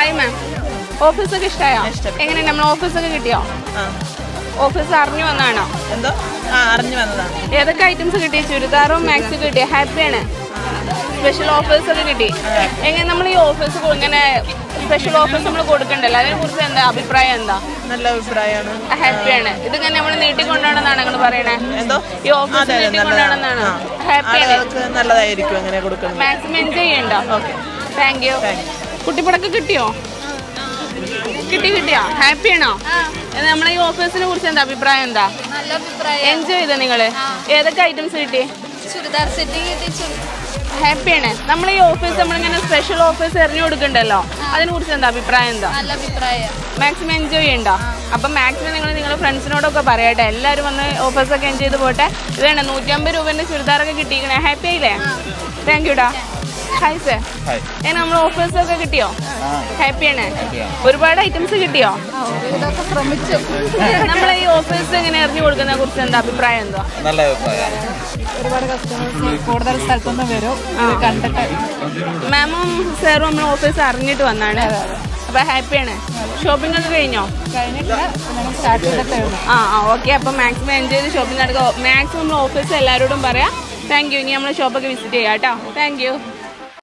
Hi ma'am ഓഫീസൊക്കെ ഇഷ്ടമായോ എങ്ങനെ നമ്മൾ ഓഫീസൊക്കെ കിട്ടിയോ ആ ഓഫീസ് അറിഞ്ഞു വന്നാണോ എന്തോ ആ അറിഞ്ഞു വന്നതാണ് ഏതൊക്കെ ഐറ്റംസ് കിട്ടി ചുരിദാറും മാക്സും കിട്ടി ഹാപ്പിയാണ് സ്പെഷ്യൽ ഓഫേഴ്സ് ഒക്കെ കിട്ടി എങ്ങനെ നമ്മൾ ഈ ഓഫേഴ്സ് ഇങ്ങനെ സ്പെഷ്യൽ ഓഫേഴ്സ് നമ്മൾ കൊടുക്കണ്ടല്ലോ അതിനെ കുറിച്ച് എന്താ അഭിപ്രായം എന്താ നല്ല അഭിപ്രായമാണ് ഹാപ്പിയാണ് ഇതിങ്ങനെ നമ്മൾ നീട്ടിക്കൊണ്ടുപോകണമെന്നാണ് നിങ്ങൾ പറയണേ എന്തോ ഈ ഓഫീസ് അതെ അതെ നല്ലതാണ് നീട്ടിക്കൊണ്ടുപോകണമെന്നാണ് ആ. ഹാപ്പിയാണ് ആളുകൾക്ക് നല്ലതായിരിക്കും അങ്ങനെ കൊടുക്കുന്നത് മാക്സിമം എൻജോയ് ചെയ്യണ്ടോ ഓക്കെ താങ്ക് യു കുട്ടിപ്പടക്ക് കിട്ടിയോ കിട്ടി കിട്ടിയോ ഹാപ്പിയാണോ നമ്മളെ ഈ ഓഫീസിനെ കുറിച്ച് എന്താ അഭിപ്രായം എന്താ നല്ല അഭിപ്രായം എൻജോയ് ചെയ്തോ നിങ്ങള് ഏതൊക്കെ ഐറ്റംസ് കിട്ടി ചുരിദാർ സെറ്റ് കിട്ടി ഹാപ്പിയാണ് നമ്മൾ ഈ ഓഫീസ് നമ്മളിങ്ങനെ സ്പെഷ്യൽ ഓഫീസ് എറിഞ്ഞു കൊടുക്കണ്ടല്ലോ അതിനെ കുറിച്ച് എന്താ അഭിപ്രായം എന്താ നല്ല അഭിപ്രായം മാക്സിമം എൻജോയ് ചെയ്യണ്ടോ അപ്പൊ മാക്സിമം നിങ്ങൾ നിങ്ങളുടെ ഫ്രണ്ട്സിനോടൊക്കെ പറയട്ടെ എല്ലാവരും വന്ന് ഓഫീസൊക്കെ എൻജോയ് ചെയ്ത് പോട്ടെ ഇത് വേണ്ട നൂറ്റമ്പത് രൂപേന്റെ ചുരിദാറൊക്കെ കിട്ടിയിരിക്കണേ ഹാപ്പി ആയില്ലേ താങ്ക് യുടാ ഹായ് സർ ഏ നമ്മൾ ഓഫേഴ്സൊക്കെ കിട്ടിയോ ഹാപ്പിയാണ് ഒരുപാട് ഐറ്റംസ് കിട്ടിയോ ഇതൊക്കെ ശ്രമിച്ചു നമ്മളെ ഈ ഓഫേഴ്സ് ഇങ്ങനെ എറിഞ്ഞു കൊടുക്കുന്നതിനെ കുറിച്ച് എന്താ അഭിപ്രായം എന്തോ നല്ല അഭിപ്രായം ഒരുപാട് കസ്റ്റമേഴ്സ് കൂടുതൽ സ്ഥലത്തുനിന്ന് വരും ഇത് കണ്ടിട്ട് മാമും സാറും നമ്മൾ ഓഫീസ് അറിഞ്ഞിട്ട് വന്നാണ് അപ്പൊ ഹാപ്പിയാണ് ഷോപ്പിംഗ് ഒക്കെ കഴിഞ്ഞോ കഴിഞ്ഞിട്ടില്ല ഞങ്ങൾ സ്റ്റാർട്ട് ചെയ്തിട്ടേ ഉള്ളൂ ആ ആ ഓക്കെ അപ്പൊ മാക്സിമം എൻജോയ് ചെയ്ത് ഷോപ്പിംഗ് നടക്കുക മാക്സിമം നമ്മൾ ഓഫീസ് എല്ലാവരോടും പറയാം താങ്ക് യു ഇനി നമ്മൾ ഷോപ്പൊക്കെ വിസിറ്റ് ചെയ്യാം കേട്ടോ താങ്ക് യു